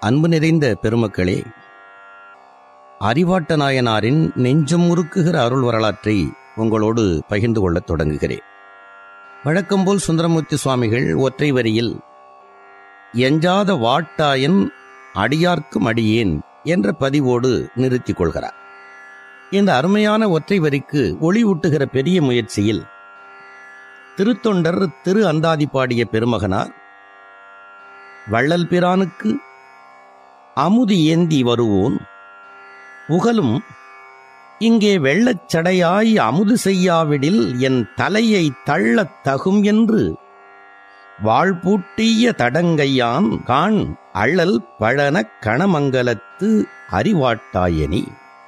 அன்பு நிறைந்த பெருமக்களே அறிவாட்ட நாயனாரின் நெஞ்சம் உருக்குகிற அருள் வரலாற்றை உங்களோடு பகிர்ந்து கொள்ளத் தொடங்குகிறேன் வழக்கம்போல் சுந்தரமூர்த்தி சுவாமிகள் ஒற்றை வரியில் எஞ்சாத வாட்டாயன் அடியார்க்கும் அடியேன் என்ற பதிவோடு நிறுத்திக் கொள்கிறார் இந்த அருமையான ஒற்றை வரிக்கு ஒளி ஊட்டுகிற பெரிய முயற்சியில் திருத்தொண்டர் திரு அந்தாதி பாடிய பெருமகனார் வள்ளல் பிரானுக்கு அமுது ஏந்தி வருவோன் புகழும் இங்கே வெள்ளச் சடையாய் அமுது செய்யாவிடில் என் தலையை தள்ளத் தகும் என்று வாழ்பூட்டிய தடங்கையான் காண் அள்ளல் பழனக் கணமங்கலத்து அறிவாட்டாயனி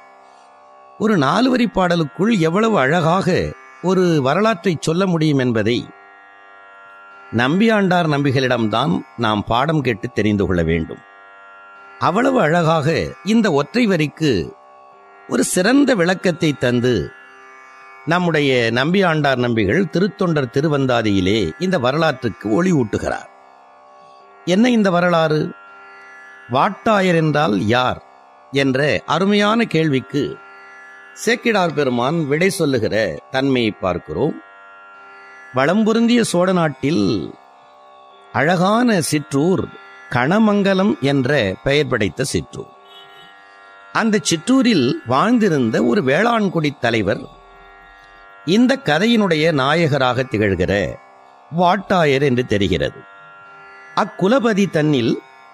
ஒரு நாலு வரி பாடலுக்குள் எவ்வளவு அழகாக ஒரு வரலாற்றை சொல்ல முடியும் என்பதை நம்பியாண்டார் நம்பிகளிடம்தான் நாம் பாடம் கேட்டு தெரிந்து கொள்ள வேண்டும் அவ்வளவு அழகாக இந்த ஒற்றை வரிக்கு ஒரு சிறந்த விளக்கத்தை தந்து நம்முடைய நம்பியாண்டார் நம்பிகள் திருத்தொண்டர் திருவந்தாதியிலே இந்த வரலாற்றுக்கு ஒளி ஊட்டுகிறார் என்ன இந்த வரலாறு வாட்டாயர் என்றால் யார் என்ற அருமையான கேள்விக்கு சேக்கிடார் பெருமான் விடை சொல்லுகிற தன்மையை பார்க்கிறோம் வளம்பொருந்திய சோழ நாட்டில் அழகான சிற்றூர் கணமங்கலம் என்ற பெயர் படைத்த சிற்றூர் அந்த சிற்றூரில் வாழ்ந்திருந்த ஒரு வேளாண்குடி தலைவர் இந்த கதையினுடைய நாயகராக திகழ்கிற வாட்டாயர் என்று தெரிகிறது அக்குலபதி தன்னில்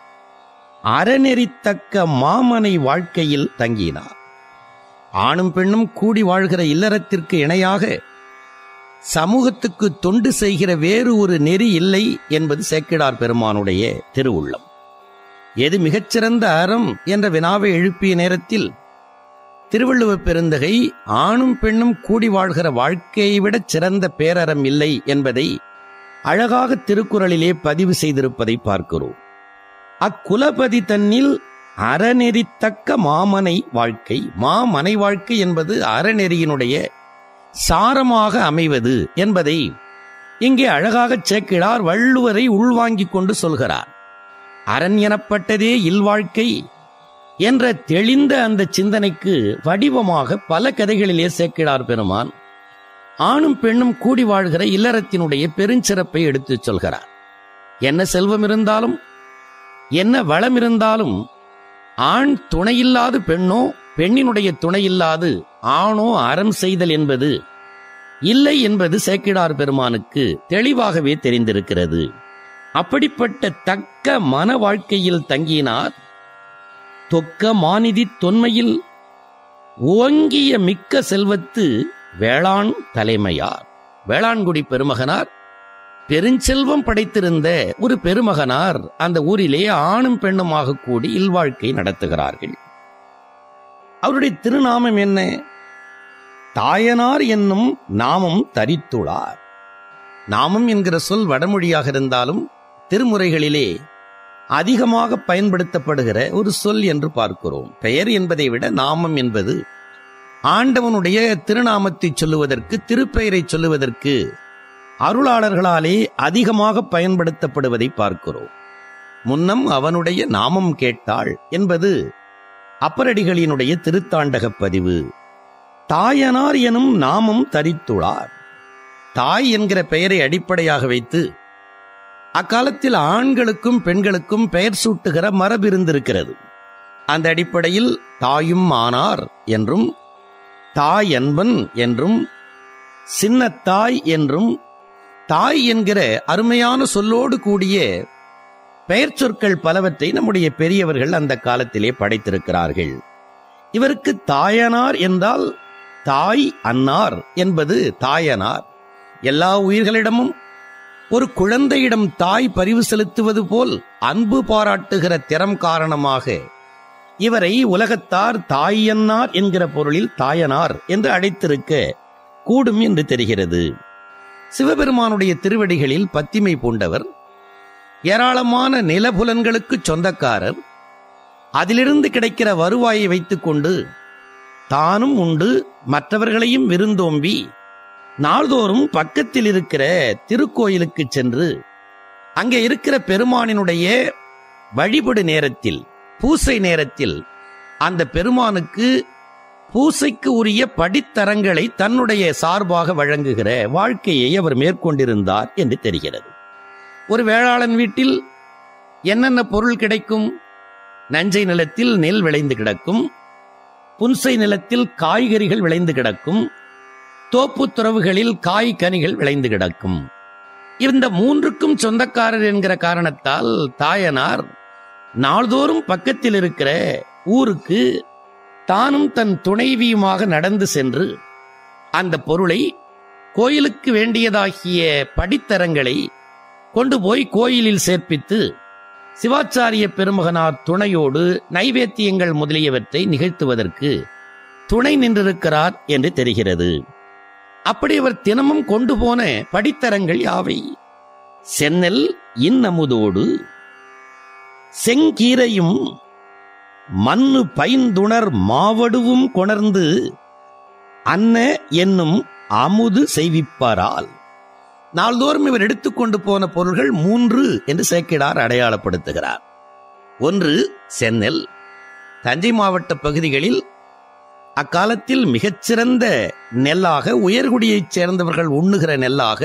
அறநெறித்தக்க மாமனை வாழ்க்கையில் தங்கினார் ஆணும் பெண்ணும் கூடி வாழ்கிற இல்லறத்திற்கு இணையாக சமூகத்துக்கு தொண்டு செய்கிற வேறு ஒரு நெறி இல்லை என்பது சேக்கிடார் பெருமானுடைய திருவுள்ளம் எது மிகச்சிறந்த அறம் என்ற வினாவை எழுப்பிய நேரத்தில் திருவள்ளுவர் பெருந்தகை ஆணும் பெண்ணும் கூடி வாழ்கிற வாழ்க்கையை விட சிறந்த பேரறம் இல்லை என்பதை அழகாக திருக்குறளிலே பதிவு செய்திருப்பதை பார்க்கிறோம் அக்குலபதி தன்னில் அறநெறித்தக்க மாமனை வாழ்க்கை மாமனை வாழ்க்கை என்பது அறநெறியினுடைய சாரமாக அமைவது என்பதை இங்கே அழகாகச் சேக்கிழார் வள்ளுவரை உள்வாங்கிக் கொண்டு சொல்கிறார் அரண் எனப்பட்டதே இல்வாழ்க்கை என்ற தெளிந்த அந்த சிந்தனைக்கு வடிவமாக பல கதைகளிலே சேக்கிழார் பெருமான் ஆணும் பெண்ணும் கூடி வாழ்கிற இல்லறத்தினுடைய பெருஞ்சிறப்பை எடுத்துச் சொல்கிறார் என்ன செல்வம் இருந்தாலும் என்ன வளம் இருந்தாலும் ஆண் துணையில்லாது பெண்ணோ பெண்ணினுடைய துணையில்லாது ஆணோ அறம் செய்தல் என்பது இல்லை என்பது சேக்கிடார் பெருமானுக்கு தெளிவாகவே தெரிந்திருக்கிறது அப்படிப்பட்ட தக்க மன வாழ்க்கையில் தங்கினார் தொக்க மாநிதி தொன்மையில் ஓங்கிய மிக்க செல்வத்து வேளாண் தலைமையார் வேளாண்குடி பெருமகனார் பெருஞ்செல்வம் படைத்திருந்த ஒரு பெருமகனார் அந்த ஊரிலே ஆணும் பெண்ணுமாக கூடி இல்வாழ்க்கை நடத்துகிறார்கள் அவருடைய திருநாமம் என்ன தாயனார் என்னும் நாமம் தரித்துளார் நாமம் என்கிற சொல் வடமொழியாக இருந்தாலும் திருமுறைகளிலே அதிகமாக பயன்படுத்தப்படுகிற ஒரு சொல் என்று பார்க்கிறோம் பெயர் என்பதை விட நாமம் என்பது ஆண்டவனுடைய திருநாமத்தை சொல்லுவதற்கு திருப்பெயரை சொல்லுவதற்கு அருளாளர்களாலே அதிகமாக பயன்படுத்தப்படுவதை பார்க்கிறோம் முன்னம் அவனுடைய நாமம் கேட்டாள் என்பது அப்பரடிகளினுடைய திருத்தாண்டகப் பதிவு தாயனார் எனும் நாமம் தரித்துளார் தாய் என்கிற பெயரை அடிப்படையாக வைத்து அக்காலத்தில் ஆண்களுக்கும் பெண்களுக்கும் பெயர் சூட்டுகிற மரபு இருந்திருக்கிறது அந்த அடிப்படையில் தாயும் ஆனார் என்றும் தாய் அன்பன் என்றும் சின்னத்தாய் என்றும் தாய் என்கிற அருமையான சொல்லோடு கூடிய பெயர் சொற்கள் பலவற்றை நம்முடைய பெரியவர்கள் அந்த காலத்திலே படைத்திருக்கிறார்கள் இவருக்கு தாயனார் என்றால் தாய் அன்னார் என்பது தாயனார் எல்லா உயிர்களிடமும் ஒரு குழந்தையிடம் தாய் பரிவு செலுத்துவது போல் அன்பு பாராட்டுகிற திறம் காரணமாக இவரை உலகத்தார் தாயன்னார் என்கிற பொருளில் தாயனார் என்று அழைத்திருக்க கூடும் என்று தெரிகிறது சிவபெருமானுடைய திருவடிகளில் பத்திமை பூண்டவர் ஏராளமான நிலபுலன்களுக்கு சொந்தக்காரர் அதிலிருந்து கிடைக்கிற வருவாயை வைத்துக்கொண்டு தானும் உண்டு மற்றவர்களையும் விருந்தோம்பி நாள்தோறும் பக்கத்தில் இருக்கிற திருக்கோயிலுக்கு சென்று அங்கே இருக்கிற பெருமானினுடைய வழிபடு நேரத்தில் பூசை நேரத்தில் அந்த பெருமானுக்கு பூசைக்கு உரிய படித்தரங்களை தன்னுடைய சார்பாக வழங்குகிற வாழ்க்கையை அவர் மேற்கொண்டிருந்தார் என்று தெரிகிறது ஒரு வேளாளன் வீட்டில் என்னென்ன பொருள் கிடைக்கும் நஞ்சை நிலத்தில் நெல் விளைந்து கிடக்கும் புன்சை நிலத்தில் காய்கறிகள் விளைந்து கிடக்கும் தோப்புத் துறவுகளில் காய் கனிகள் விளைந்து கிடக்கும் இந்த மூன்றுக்கும் சொந்தக்காரர் என்கிற காரணத்தால் தாயனார் நாள்தோறும் பக்கத்தில் இருக்கிற ஊருக்கு தானும் தன் துணைவியுமாக நடந்து சென்று அந்த பொருளை கோயிலுக்கு வேண்டியதாகிய படித்தரங்களை கொண்டு போய் கோயிலில் சேர்ப்பித்து சிவாச்சாரிய பெருமகனார் துணையோடு நைவேத்தியங்கள் முதலியவற்றை நிகழ்த்துவதற்கு துணை நின்றிருக்கிறார் என்று தெரிகிறது அப்படி அவர் தினமும் கொண்டு போன படித்தரங்கள் யாவை சென்னல் இன்னமுதோடு செங்கீரையும் மண்ணு பைந்துணர் மாவடுவும் கொணர்ந்து அன்ன என்னும் அமுது செய்விப்பாரால் நாள்தோறும் இவர் எடுத்துக்கொண்டு போன பொருள்கள் மூன்று என்று சேக்கிடார் அடையாளப்படுத்துகிறார் ஒன்று சென்னல் தஞ்சை மாவட்ட பகுதிகளில் அக்காலத்தில் மிகச்சிறந்த நெல்லாக உயர்குடியைச் சேர்ந்தவர்கள் உண்ணுகிற நெல்லாக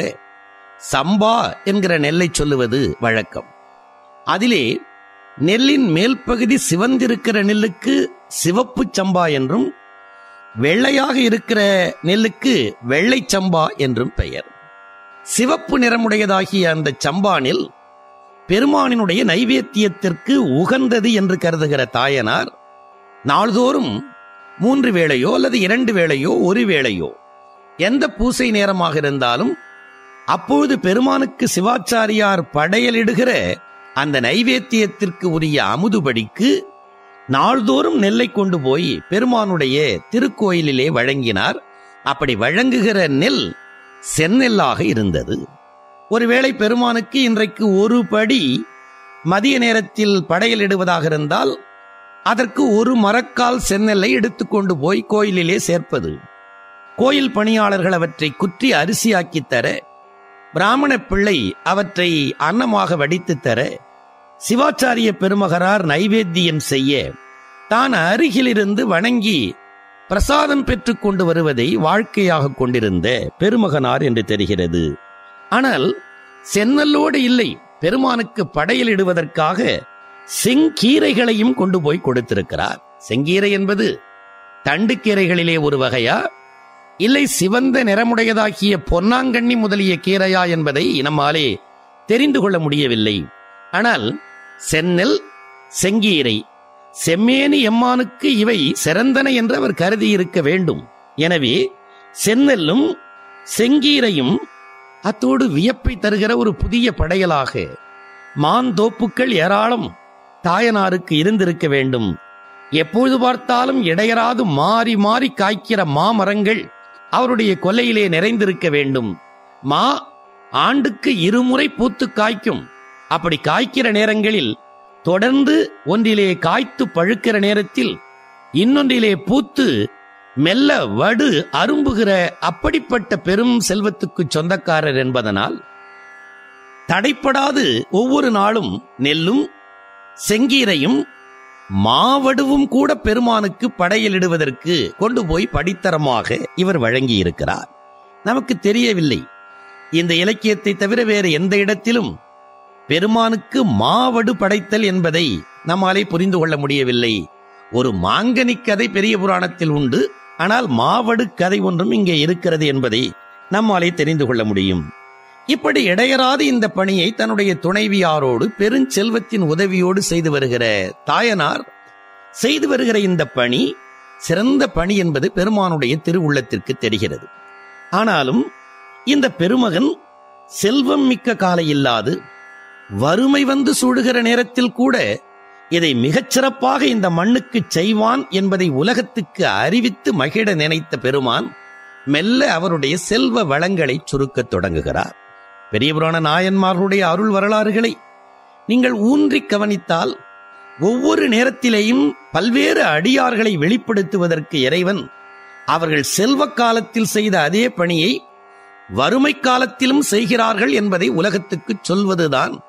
சம்பா என்கிற நெல்லை சொல்லுவது வழக்கம் அதிலே நெல்லின் மேல் பகுதி சிவந்திருக்கிற நெல்லுக்கு சிவப்பு சம்பா என்றும் வெள்ளையாக இருக்கிற நெல்லுக்கு வெள்ளை சம்பா என்றும் பெயர் சிவப்பு நிறமுடையதாகிய அந்த சம்பா நெல் பெருமானினுடைய நைவேத்தியத்திற்கு உகந்தது என்று கருதுகிற தாயனார் நாள்தோறும் மூன்று வேளையோ அல்லது இரண்டு வேளையோ ஒரு வேளையோ எந்த பூசை நேரமாக இருந்தாலும் அப்பொழுது பெருமானுக்கு சிவாச்சாரியார் படையலிடுகிற அந்த நைவேத்தியத்திற்கு உரிய அமுதுபடிக்கு நாள்தோறும் நெல்லை கொண்டு போய் பெருமானுடைய திருக்கோயிலிலே வழங்கினார் அப்படி வழங்குகிற நெல் செந்நெல்லாக இருந்தது ஒருவேளை பெருமானுக்கு இன்றைக்கு ஒரு படி மதிய நேரத்தில் படையலிடுவதாக இருந்தால் அதற்கு ஒரு மரக்கால் செந்நெல்லை எடுத்துக்கொண்டு போய் கோயிலிலே சேர்ப்பது கோயில் பணியாளர்கள் அவற்றை குற்றி அரிசியாக்கித் தர பிராமண பிள்ளை அவற்றை அன்னமாக வடித்துத் தர சிவாச்சாரிய பெருமகரார் நைவேத்தியம் செய்ய தான் அருகிலிருந்து வணங்கி பிரசாதம் பெற்றுக் கொண்டு வருவதை வாழ்க்கையாக கொண்டிருந்த பெருமகனார் என்று தெரிகிறது ஆனால் சென்னல்லோடு இல்லை பெருமானுக்கு படையலிடுவதற்காக செங்கீரைகளையும் கொண்டு போய் கொடுத்திருக்கிறார் செங்கீரை என்பது தண்டுக்கீரைகளிலே ஒரு வகையா இல்லை சிவந்த நிறமுடையதாகிய பொன்னாங்கண்ணி முதலிய கீரையா என்பதை நம்மாலே தெரிந்து கொள்ள முடியவில்லை ஆனால் சென்னல் செங்கீரை செம்மேனி எம்மானுக்கு இவை சிறந்தன என்று அவர் கருதி இருக்க வேண்டும் எனவே சென்னெல்லும் செங்கீரையும் அத்தோடு வியப்பை தருகிற ஒரு புதிய படையலாக மாந்தோப்புக்கள் ஏராளம் தாயனாருக்கு இருந்திருக்க வேண்டும் எப்பொழுது பார்த்தாலும் இடையராது மாறி மாறி காய்க்கிற மாமரங்கள் அவருடைய கொல்லையிலே நிறைந்திருக்க வேண்டும் மா ஆண்டுக்கு இருமுறை பூத்து காய்க்கும் அப்படி காய்க்கிற நேரங்களில் தொடர்ந்து ஒன்றிலே காய்த்து பழுக்கிற நேரத்தில் இன்னொன்றிலே பூத்து மெல்ல வடு அரும்புகிற அப்படிப்பட்ட பெரும் செல்வத்துக்கு சொந்தக்காரர் என்பதனால் தடைப்படாது ஒவ்வொரு நாளும் நெல்லும் செங்கீரையும் மாவடுவும் கூட பெருமானுக்கு படையலிடுவதற்கு கொண்டு போய் படித்தரமாக இவர் வழங்கியிருக்கிறார் நமக்கு தெரியவில்லை இந்த இலக்கியத்தை தவிர வேறு எந்த இடத்திலும் பெருமானுக்கு மாவடு படைத்தல் என்பதை நம்மாலே புரிந்து கொள்ள முடியவில்லை ஒரு மாங்கனி கதை பெரிய புராணத்தில் உண்டு ஆனால் மாவடு கதை ஒன்றும் இங்கே இருக்கிறது என்பதை நம்மாலே தெரிந்து கொள்ள முடியும் இப்படி இடையராது இந்த பணியை தன்னுடைய துணைவியாரோடு பெருஞ்செல்வத்தின் உதவியோடு செய்து வருகிற தாயனார் செய்து வருகிற இந்த பணி சிறந்த பணி என்பது பெருமானுடைய திருவுள்ளத்திற்கு தெரிகிறது ஆனாலும் இந்த பெருமகன் செல்வம் மிக்க காலை இல்லாது வறுமை வந்து சூடுகிற நேரத்தில் கூட இதை மிகச் சிறப்பாக இந்த மண்ணுக்கு செய்வான் என்பதை உலகத்துக்கு அறிவித்து மகிழ நினைத்த பெருமான் மெல்ல அவருடைய செல்வ வளங்களை சுருக்கத் தொடங்குகிறார் பெரிய புராண நாயன்மார்களுடைய அருள் வரலாறுகளை நீங்கள் ஊன்றி கவனித்தால் ஒவ்வொரு நேரத்திலேயும் பல்வேறு அடியார்களை வெளிப்படுத்துவதற்கு இறைவன் அவர்கள் செல்வ காலத்தில் செய்த அதே பணியை வறுமை காலத்திலும் செய்கிறார்கள் என்பதை உலகத்துக்கு சொல்வதுதான்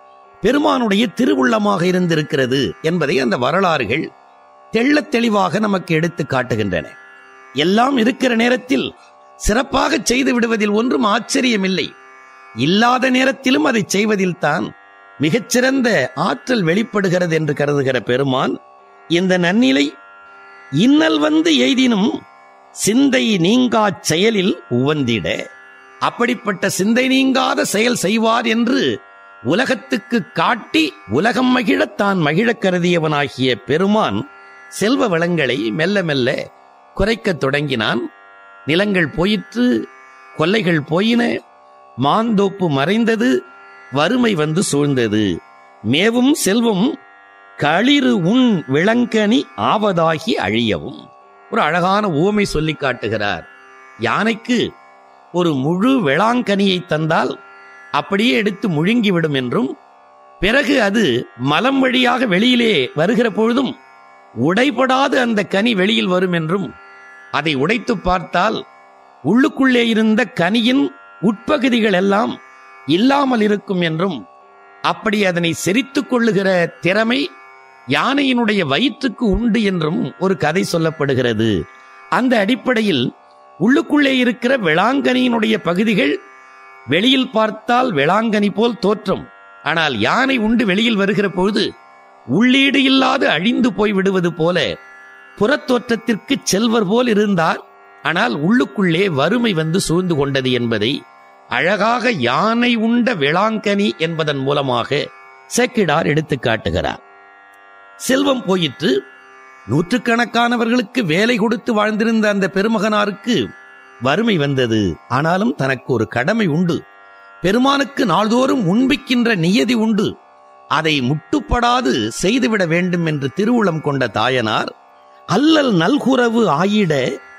பெருமானுடைய திருவுள்ளமாக இருந்திருக்கிறது என்பதை அந்த வரலாறுகள் தெள்ளத் தெளிவாக நமக்கு எடுத்து காட்டுகின்றன எல்லாம் இருக்கிற நேரத்தில் சிறப்பாக செய்து விடுவதில் ஒன்றும் ஆச்சரியமில்லை இல்லாத நேரத்திலும் அதை செய்வதில்தான் மிகச்சிறந்த ஆற்றல் வெளிப்படுகிறது என்று கருதுகிற பெருமான் இந்த நன்னிலை இன்னல் வந்து எய்தினும் சிந்தை நீங்காச் செயலில் உவந்திட அப்படிப்பட்ட சிந்தை நீங்காத செயல் செய்வார் என்று உலகத்துக்கு காட்டி உலகம் மகிழத் தான் மகிழக் கருதியவனாகிய பெருமான் செல்வ வளங்களை மெல்ல மெல்ல குறைக்கத் தொடங்கினான் நிலங்கள் போயிற்று கொல்லைகள் போயின மாந்தோப்பு மறைந்தது வறுமை வந்து சூழ்ந்தது மேவும் செல்வம் களிறு உன் விளங்கனி ஆவதாகி அழியவும் ஒரு அழகான ஊமை சொல்லி காட்டுகிறார் யானைக்கு ஒரு முழு வேளாங்கனியை தந்தால் அப்படியே எடுத்து முழுங்கிவிடும் என்றும் பிறகு அது மலம் வழியாக வெளியிலே வருகிற பொழுதும் உடைபடாது அந்த கனி வெளியில் வரும் என்றும் அதை உடைத்து பார்த்தால் உள்ளுக்குள்ளே இருந்த கனியின் உட்பகுதிகள் எல்லாம் இல்லாமல் இருக்கும் என்றும் அப்படி அதனை செரித்துக் கொள்ளுகிற திறமை யானையினுடைய வயிற்றுக்கு உண்டு என்றும் ஒரு கதை சொல்லப்படுகிறது அந்த அடிப்படையில் உள்ளுக்குள்ளே இருக்கிற வேளாங்கனியினுடைய பகுதிகள் வெளியில் பார்த்தால் வேளாங்கனி போல் தோற்றம் ஆனால் யானை உண்டு வெளியில் வருகிற பொழுது உள்ளீடு இல்லாது அழிந்து போய் விடுவது போல புறத்தோற்றத்திற்கு செல்வர் போல் இருந்தார் ஆனால் உள்ளுக்குள்ளே வறுமை வந்து சூழ்ந்து கொண்டது என்பதை அழகாக யானை உண்ட வேளாங்கனி என்பதன் மூலமாக சேக்கிடார் எடுத்துக் காட்டுகிறார் செல்வம் போயிற்று நூற்றுக்கணக்கானவர்களுக்கு வேலை கொடுத்து வாழ்ந்திருந்த அந்த பெருமகனாருக்கு வறுமை வந்தது ஆனாலும் தனக்கு ஒரு கடமை உண்டு பெருமானுக்கு நாள்தோறும் உண்பிக்கின்ற நியதி உண்டு அதை முட்டுப்படாது செய்துவிட வேண்டும் என்று திருவுளம் கொண்ட தாயனார் அல்லல் நல்குறவு ஆயிட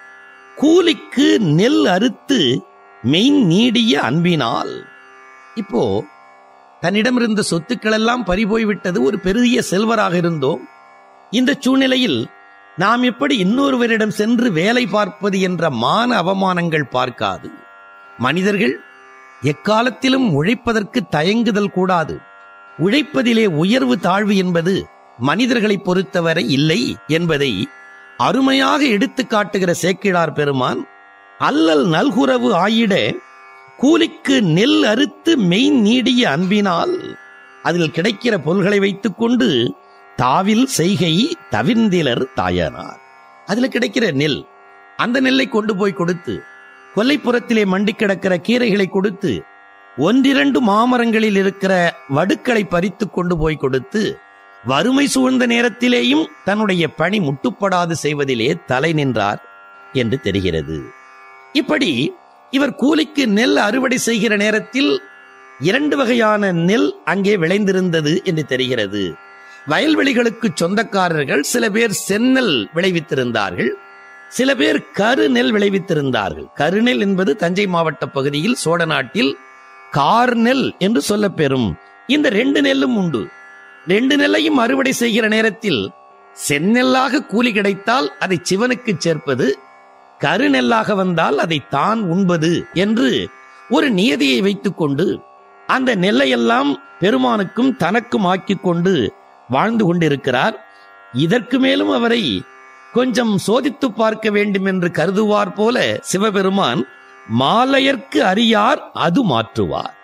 கூலிக்கு நெல் அறுத்து மெயின் நீடிய அன்பினால் இப்போ தன்னிடமிருந்த சொத்துக்கள் எல்லாம் பறிபோய்விட்டது ஒரு பெரிய செல்வராக இருந்தோம் இந்த சூழ்நிலையில் நாம் எப்படி இன்னொருவரிடம் சென்று வேலை பார்ப்பது என்ற மான அவமானங்கள் பார்க்காது மனிதர்கள் எக்காலத்திலும் உழைப்பதற்கு தயங்குதல் கூடாது உழைப்பதிலே உயர்வு தாழ்வு என்பது மனிதர்களை பொறுத்தவரை இல்லை என்பதை அருமையாக எடுத்துக் காட்டுகிற சேக்கிழார் பெருமான் அல்லல் நல்குறவு ஆயிட கூலிக்கு நெல் அறுத்து மெய் நீடிய அன்பினால் அதில் கிடைக்கிற பொருள்களை வைத்துக்கொண்டு தாவில் செய்கை தவிர்ந்திலர் தாயனார் அதுல கிடைக்கிற நெல் அந்த நெல்லை கொண்டு போய் கொடுத்து கொல்லைப்புறத்திலே மண்டி கிடக்கிற கீரைகளை கொடுத்து ஒன்றிரண்டு மாமரங்களில் இருக்கிற வடுக்களை பறித்து கொண்டு போய் கொடுத்து வறுமை சூழ்ந்த நேரத்திலேயும் தன்னுடைய பணி முட்டுப்படாது செய்வதிலே தலை நின்றார் என்று தெரிகிறது இப்படி இவர் கூலிக்கு நெல் அறுவடை செய்கிற நேரத்தில் இரண்டு வகையான நெல் அங்கே விளைந்திருந்தது என்று தெரிகிறது வயல்வெளிகளுக்கு சொந்தக்காரர்கள் சில பேர் செந்நெல் விளைவித்திருந்தார்கள் சில பேர் கருநெல் விளைவித்திருந்தார்கள் கருநெல் என்பது தஞ்சை மாவட்ட பகுதியில் சோழ நாட்டில் கார்நெல் என்று சொல்லப்பெறும் இந்த ரெண்டு நெல்லும் உண்டு ரெண்டு நெல்லையும் அறுவடை செய்கிற நேரத்தில் செந்நெல்லாக கூலி கிடைத்தால் அதை சிவனுக்கு சேர்ப்பது கருநெல்லாக வந்தால் அதை தான் உண்பது என்று ஒரு நியதியை வைத்துக்கொண்டு அந்த நெல்லையெல்லாம் பெருமானுக்கும் தனக்கும் ஆக்கிக் கொண்டு வாழ்ந்து கொண்டிருக்கிறார் இதற்கு மேலும் அவரை கொஞ்சம் சோதித்து பார்க்க வேண்டும் என்று கருதுவார் போல சிவபெருமான் மாலையர்க்கு அறியார் அது மாற்றுவார்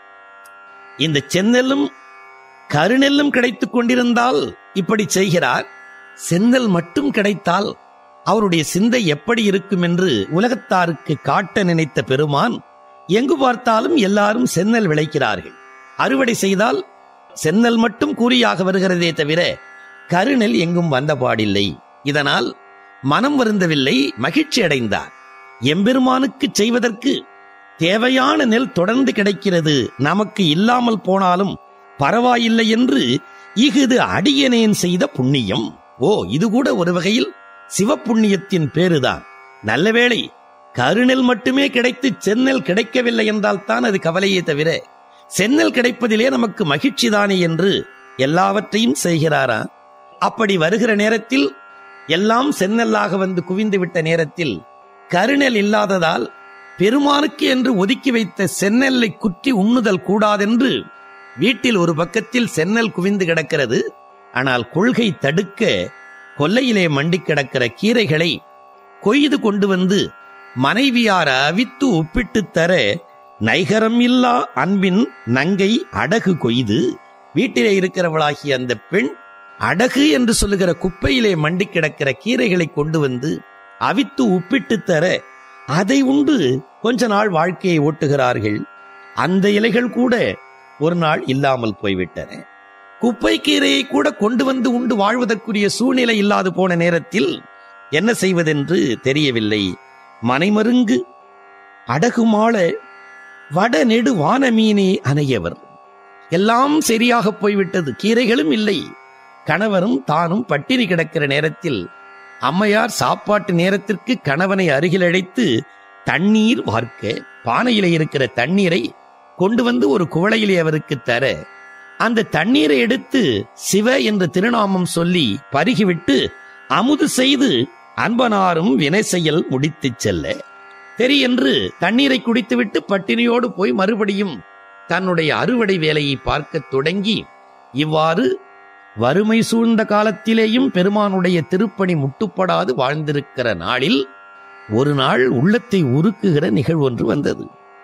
இந்த செந்நெல்லும் கருநெல்லும் கிடைத்துக் கொண்டிருந்தால் இப்படி செய்கிறார் செந்நெல் மட்டும் கிடைத்தால் அவருடைய சிந்தை எப்படி இருக்கும் என்று உலகத்தாருக்கு காட்ட நினைத்த பெருமான் எங்கு பார்த்தாலும் எல்லாரும் செந்நெல் விளைக்கிறார்கள் அறுவடை செய்தால் செந்நெல் மட்டும் கூறியாக வருகிறதே தவிர கருநெல் எங்கும் வந்த பாடில்லை இதனால் மனம் வருந்தவில்லை மகிழ்ச்சி அடைந்தார் எம்பெருமானுக்கு செய்வதற்கு தேவையான நெல் தொடர்ந்து கிடைக்கிறது நமக்கு இல்லாமல் போனாலும் பரவாயில்லை என்று இஃது அடியனேன் செய்த புண்ணியம் ஓ இது கூட ஒரு வகையில் சிவப்புண்ணியத்தின் பேருதான் நல்ல வேளை கருநெல் மட்டுமே கிடைத்து செந்நெல் கிடைக்கவில்லை என்றால் தான் அது கவலையே தவிர செந்நெல் கிடைப்பதிலே நமக்கு மகிழ்ச்சி தானே என்று எல்லாவற்றையும் செய்கிறாரா அப்படி வருகிற நேரத்தில் எல்லாம் செந்நெல்லாக வந்து குவிந்து விட்ட நேரத்தில் கருநெல் இல்லாததால் பெருமானுக்கு என்று ஒதுக்கி வைத்த செந்நெல்லை குற்றி உண்ணுதல் கூடாதென்று வீட்டில் ஒரு பக்கத்தில் சென்னல் குவிந்து கிடக்கிறது ஆனால் கொள்கை தடுக்க கொல்லையிலே மண்டி கிடக்கிற கீரைகளை கொய்து கொண்டு வந்து மனைவியார் அவித்து ஒப்பிட்டு தர நைகரம் இல்லா அன்பின் நங்கை அடகு கொய்து வீட்டிலே இருக்கிறவளாகிய அந்த பெண் அடகு என்று சொல்லுகிற குப்பையிலே மண்டி கிடக்கிற கீரைகளை கொண்டு வந்து அவித்து உப்பிட்டு தர அதை உண்டு கொஞ்ச நாள் வாழ்க்கையை ஓட்டுகிறார்கள் அந்த இலைகள் கூட ஒரு நாள் இல்லாமல் போய்விட்டன குப்பை கீரையை கூட கொண்டு வந்து உண்டு வாழ்வதற்குரிய சூழ்நிலை இல்லாது போன நேரத்தில் என்ன செய்வதென்று தெரியவில்லை மனைமருங்கு அடகுமாள வட நெடு வானமீனே அணையவர் எல்லாம் சரியாக போய்விட்டது கீரைகளும் இல்லை கணவரும் தானும் பட்டினி கிடக்கிற நேரத்தில் அம்மையார் சாப்பாட்டு நேரத்திற்கு கணவனை அருகில் அழைத்து தண்ணீர் வார்க்க பானையிலே இருக்கிற தண்ணீரை கொண்டு வந்து ஒரு குவளையிலே அவருக்கு தர அந்த தண்ணீரை எடுத்து சிவ என்ற திருநாமம் சொல்லி பருகிவிட்டு அமுது செய்து அன்பனாரும் வினை செயல் முடித்துச் செல்ல தெரி என்று தண்ணீரை குடித்துவிட்டு பட்டினியோடு போய் மறுபடியும் தன்னுடைய அறுவடை வேலையை பார்க்கத் தொடங்கி இவ்வாறு வறுமை சூழ்ந்த காலத்திலேயும் பெருமானுடைய திருப்பணி முட்டுப்படாது வாழ்ந்திருக்கிற நாளில் ஒரு நாள் உள்ளத்தை உருக்குகிற நிகழ்வு ஒன்று வந்தது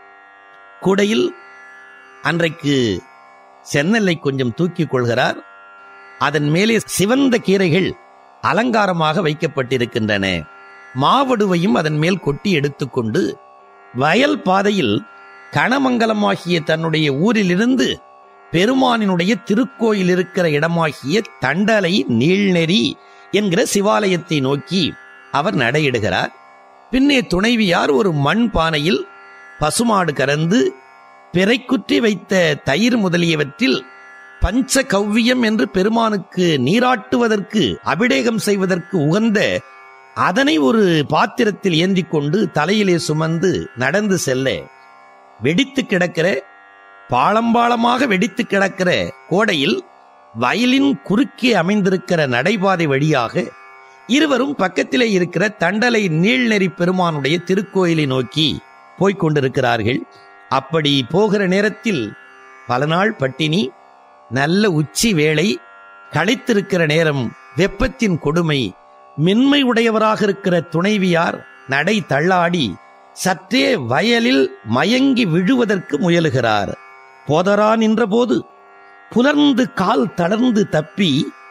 கூடையில் அன்றைக்கு சென்னலை கொஞ்சம் தூக்கிக் கொள்கிறார் அதன் மேலே சிவந்த கீரைகள் அலங்காரமாக வைக்கப்பட்டிருக்கின்றன மாவடுவையும் அதன் மேல் கொட்டி எடுத்துக்கொண்டு வயல் பாதையில் கணமங்கலமாகிய தன்னுடைய ஊரிலிருந்து பெருமானினுடைய திருக்கோயில் இருக்கிற இடமாகிய தண்டலை நீள்நெறி என்கிற சிவாலயத்தை நோக்கி அவர் நடையிடுகிறார் பின்னே துணைவியார் ஒரு மண் பானையில் பசுமாடு கறந்து பிறைக்குற்றி வைத்த தயிர் முதலியவற்றில் பஞ்ச கவ்வியம் என்று பெருமானுக்கு நீராட்டுவதற்கு அபிடேகம் செய்வதற்கு உகந்த அதனை ஒரு பாத்திரத்தில் ஏந்திக் கொண்டு தலையிலே சுமந்து நடந்து செல்ல வெடித்து கிடக்கிற பாளம்பாளமாக வெடித்து கிடக்கிற கோடையில் வயலின் குறுக்கே அமைந்திருக்கிற நடைபாதை வழியாக இருவரும் பக்கத்திலே இருக்கிற தண்டலை நீள்நெறி பெருமானுடைய திருக்கோயிலை நோக்கி போய்க் கொண்டிருக்கிறார்கள் அப்படி போகிற நேரத்தில் பல நாள் பட்டினி நல்ல உச்சி வேளை களைத்திருக்கிற நேரம் வெப்பத்தின் கொடுமை மென்மை உடையவராக இருக்கிற துணைவியார் நடை தள்ளாடி சற்றே வயலில் மயங்கி விழுவதற்கு முயலுகிறார் போதரா நின்றபோது புலர்ந்து கால் தளர்ந்து தப்பி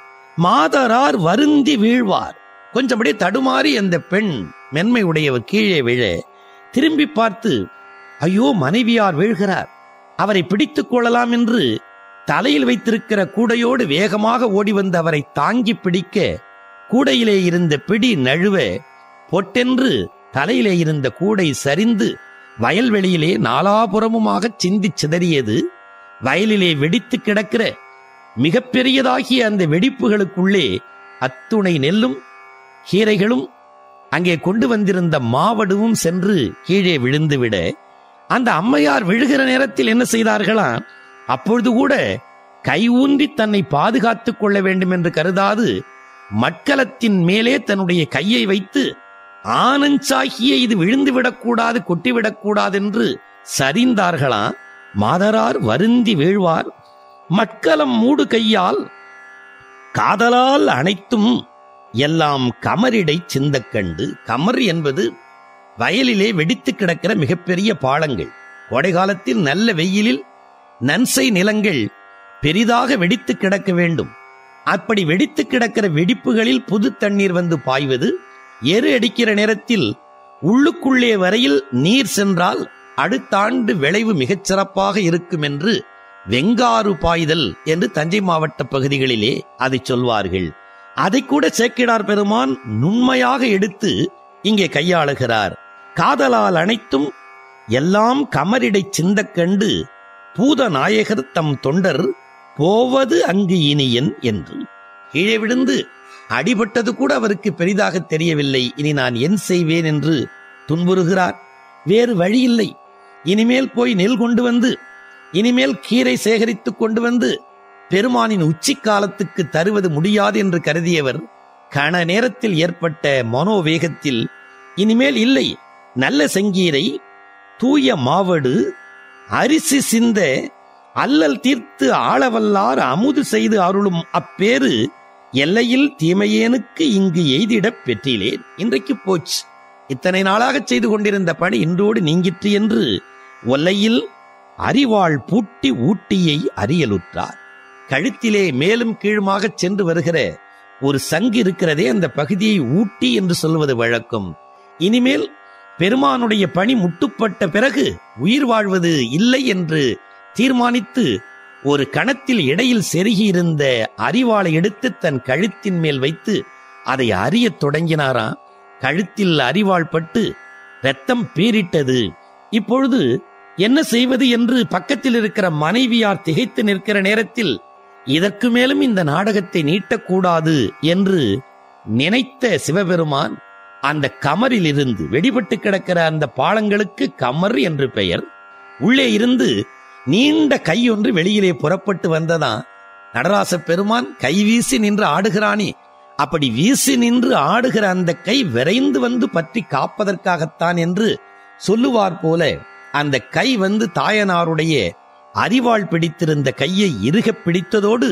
மாதரார் வருந்தி வீழ்வார் கொஞ்சபடி தடுமாறி அந்த பெண் மென்மை உடையவர் கீழே விழ திரும்பி பார்த்து ஐயோ மனைவியார் வீழ்கிறார் அவரை பிடித்துக் கொள்ளலாம் என்று தலையில் வைத்திருக்கிற கூடையோடு வேகமாக ஓடி வந்து அவரை தாங்கி பிடிக்க கூடையிலே இருந்த பிடி நழுவ பொட்டென்று தலையிலே இருந்த கூடை சரிந்து வயல்வெளியிலே நாலாபுறமுமாக சிந்தி சிதறியது வயலிலே வெடித்து கிடக்கிற மிகப்பெரியதாகிய அந்த வெடிப்புகளுக்குள்ளே அத்துணை நெல்லும் கீரைகளும் அங்கே கொண்டு வந்திருந்த மாவடுவும் சென்று கீழே விழுந்துவிட அந்த அம்மையார் விழுகிற நேரத்தில் என்ன செய்தார்களாம் அப்பொழுது கூட கை ஊன்றி தன்னை பாதுகாத்துக் கொள்ள வேண்டும் என்று கருதாது மட்கலத்தின் மேலே தன்னுடைய கையை வைத்து ஆனஞ்சாகிய இது விழுந்து விடக்கூடாது கொட்டிவிடக்கூடாது என்று சரிந்தார்களாம் மாதரார் வருந்தி வீழ்வார் மட்கலம் மூடு கையால் காதலால் அனைத்தும் எல்லாம் கமரிடை சிந்தக் கண்டு கமர் என்பது வயலிலே வெடித்து கிடக்கிற மிகப்பெரிய பாலங்கள் கோடை காலத்தில் நல்ல வெயிலில் நன்சை நிலங்கள் பெரிதாக வெடித்து கிடக்க வேண்டும் அப்படி வெடித்து கிடக்கிற வெடிப்புகளில் புது தண்ணீர் வந்து பாய்வது எரு அடிக்கிற நேரத்தில் உள்ளுக்குள்ளே வரையில் நீர் சென்றால் அடுத்த ஆண்டு விளைவு மிகச் சிறப்பாக இருக்கும் என்று வெங்காறு பாய்தல் என்று தஞ்சை மாவட்ட பகுதிகளிலே அதை சொல்வார்கள் அதை கூட சேக்கிடார் பெருமான் நுண்மையாக எடுத்து இங்கே கையாளுகிறார் காதலால் அனைத்தும் எல்லாம் கமரிடை சிந்தக் கண்டு பூத நாயகர் தம் தொண்டர் போவது அங்கு இனியன் என்று கீழே விழுந்து அடிபட்டது கூட அவருக்கு பெரிதாக தெரியவில்லை இனி நான் என் செய்வேன் என்று துன்புறுகிறார் வேறு வழியில்லை இனிமேல் போய் நெல் கொண்டு வந்து இனிமேல் கீரை சேகரித்துக் கொண்டு வந்து பெருமானின் உச்சி காலத்துக்கு தருவது முடியாது என்று கருதியவர் கண நேரத்தில் ஏற்பட்ட மனோவேகத்தில் இனிமேல் இல்லை நல்ல செங்கீரை தூய மாவடு அரிசி சிந்த அல்லல் தீர்த்து ஆளவல்லார் அமுது செய்து அருளும் அப்பேரு எல்லையில் தீமையேனுக்கு இங்கு எய்திடப் பெற்றிலேன் இன்றைக்கு போச்சு இத்தனை நாளாக செய்து கொண்டிருந்த பணி இன்றோடு நீங்கிற்று என்று ஒல்லையில் அறிவாள் பூட்டி ஊட்டியை அறியலுற்றார் கழுத்திலே மேலும் கீழுமாகச் சென்று வருகிற ஒரு சங்கு இருக்கிறதே அந்த பகுதியை ஊட்டி என்று சொல்வது வழக்கம் இனிமேல் பெருமானுடைய பணி முட்டுப்பட்ட பிறகு உயிர் வாழ்வது இல்லை என்று தீர்மானித்து ஒரு கணத்தில் இடையில் செருகியிருந்த அறிவாளை எடுத்து தன் கழுத்தின் மேல் வைத்து அதை அறியத் தொடங்கினாராம் கழுத்தில் அறிவாள் பட்டு ரத்தம் பீரிட்டது இப்பொழுது என்ன செய்வது என்று பக்கத்தில் இருக்கிற மனைவியார் திகைத்து நிற்கிற நேரத்தில் இதற்கு மேலும் இந்த நாடகத்தை நீட்டக்கூடாது என்று நினைத்த சிவபெருமான் அந்த கமரில் இருந்து வெடிபட்டு கிடக்கிற அந்த பாலங்களுக்கு கமர் என்று பெயர் உள்ளே இருந்து நீண்ட கை ஒன்று வெளியிலே புறப்பட்டு வந்ததா நடராச பெருமான் கை வீசி நின்று ஆடுகிறானே அப்படி வீசி நின்று ஆடுகிற அந்த கை விரைந்து வந்து பற்றி காப்பதற்காகத்தான் என்று சொல்லுவார் போல அந்த கை வந்து தாயனாருடைய அறிவாள் பிடித்திருந்த கையை இறுகப் பிடித்ததோடு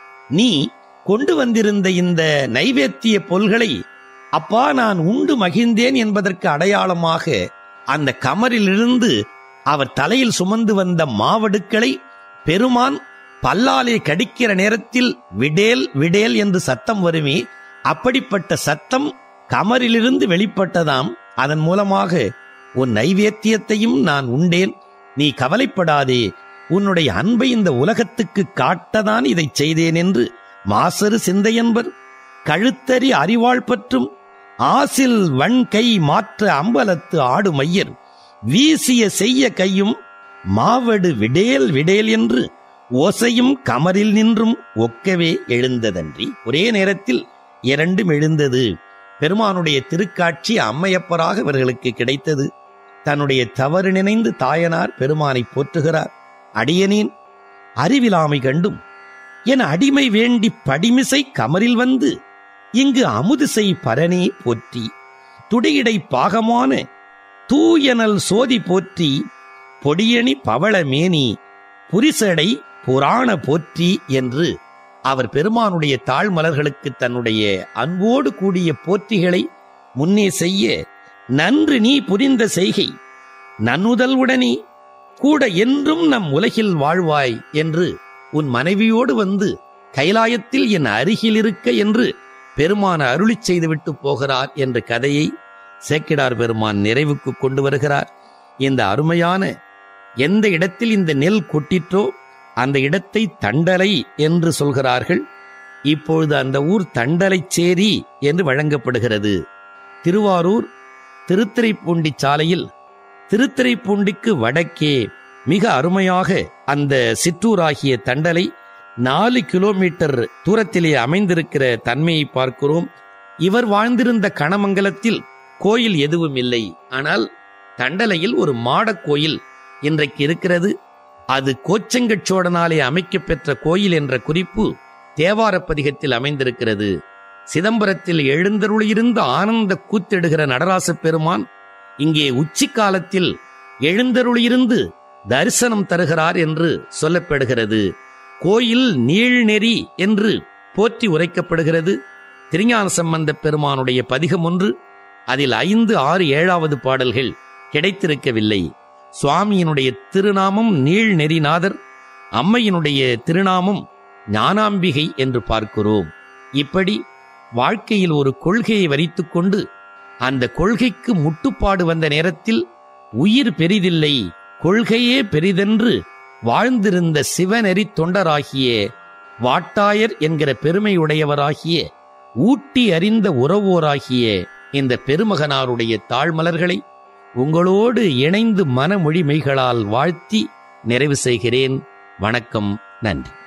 நீ கொண்டு வந்திருந்த இந்த நைவேத்திய பொருள்களை அப்பா நான் உண்டு மகிழ்ந்தேன் என்பதற்கு அடையாளமாக அந்த கமரிலிருந்து அவர் தலையில் சுமந்து வந்த மாவடுக்களை பெருமான் பல்லாலே கடிக்கிற நேரத்தில் விடேல் விடேல் என்று சத்தம் வருமே அப்படிப்பட்ட சத்தம் கமரிலிருந்து வெளிப்பட்டதாம் அதன் மூலமாக உன் நைவேத்தியத்தையும் நான் உண்டேன் நீ கவலைப்படாதே உன்னுடைய அன்பை இந்த உலகத்துக்கு காட்டதான் இதை செய்தேன் என்று மாசரு சிந்தையன்பர் கழுத்தறி அறிவாள் பற்றும் ஆசில் வன்கை மாற்ற அம்பலத்து ஆடு மையர் வீசிய செய்ய கையும் மாவடு விடேல் விடேல் என்று ஓசையும் கமரில் நின்றும் ஒக்கவே எழுந்ததன்றி ஒரே நேரத்தில் இரண்டும் எழுந்தது பெருமானுடைய திருக்காட்சி அம்மையப்பராக இவர்களுக்கு கிடைத்தது தன்னுடைய தவறு நினைந்து தாயனார் பெருமானை போற்றுகிறார் அடியனேன் அறிவிலாமை கண்டும் என் அடிமை வேண்டி படிமிசை கமரில் வந்து இங்கு அமுதுசை பரனே போற்றி துடியிடை பாகமான தூயனல் சோதி போற்றி பொடியணி பவள மேனி புரிசடை புராண போற்றி என்று அவர் பெருமானுடைய தாழ்மலர்களுக்கு தன்னுடைய அன்போடு கூடிய போற்றிகளை முன்னே செய்ய நன்று நீ புரிந்த செய்கை நன்னுதல் உடனே கூட என்றும் நம் உலகில் வாழ்வாய் என்று உன் மனைவியோடு வந்து கைலாயத்தில் என் அருகில் இருக்க என்று பெருமான அருளிச் செய்துவிட்டு போகிறார் என்ற கதையை சேக்கிடார் பெருமான் நிறைவுக்கு கொண்டு வருகிறார் இந்த அருமையான எந்த இடத்தில் இந்த நெல் கொட்டிற்றோ அந்த இடத்தை தண்டலை என்று சொல்கிறார்கள் இப்பொழுது அந்த ஊர் தண்டலைச்சேரி என்று வழங்கப்படுகிறது திருவாரூர் திருத்துறைப்பூண்டி சாலையில் திருத்துறைப்பூண்டிக்கு வடக்கே மிக அருமையாக அந்த சிற்றூராகிய தண்டலை நாலு கிலோமீட்டர் தூரத்திலே அமைந்திருக்கிற தன்மையை பார்க்கிறோம் இவர் வாழ்ந்திருந்த கணமங்கலத்தில் கோயில் எதுவும் இல்லை ஆனால் தண்டலையில் ஒரு மாடக் கோயில் இன்றைக்கு இருக்கிறது அது கோச்செங்கச் சோழனாலே அமைக்கப் பெற்ற கோயில் என்ற குறிப்பு தேவாரப் பதிகத்தில் அமைந்திருக்கிறது சிதம்பரத்தில் எழுந்தருளியிருந்த ஆனந்த கூத்திடுகிற நடராச பெருமான் இங்கே உச்சி காலத்தில் எழுந்தருளியிருந்து தரிசனம் தருகிறார் என்று சொல்லப்படுகிறது கோயில் நீழ்நெறி என்று போற்றி உரைக்கப்படுகிறது திருஞான சம்பந்த பெருமானுடைய பதிகம் ஒன்று அதில் ஐந்து ஆறு ஏழாவது பாடல்கள் கிடைத்திருக்கவில்லை சுவாமியினுடைய திருநாமம் நீழ்நெறிநாதர் அம்மையினுடைய திருநாமம் ஞானாம்பிகை என்று பார்க்கிறோம் இப்படி வாழ்க்கையில் ஒரு கொள்கையை வரித்துக்கொண்டு அந்த கொள்கைக்கு முட்டுப்பாடு வந்த நேரத்தில் உயிர் பெரிதில்லை கொள்கையே பெரிதென்று வாழ்ந்திருந்த சிவநெறி தொண்டராகிய வாட்டாயர் என்கிற பெருமையுடையவராகிய ஊட்டி அறிந்த உறவோராகிய இந்த பெருமகனாருடைய தாழ்மலர்களை உங்களோடு இணைந்து மனமொழி மெய்களால் வாழ்த்தி நிறைவு செய்கிறேன் வணக்கம் நன்றி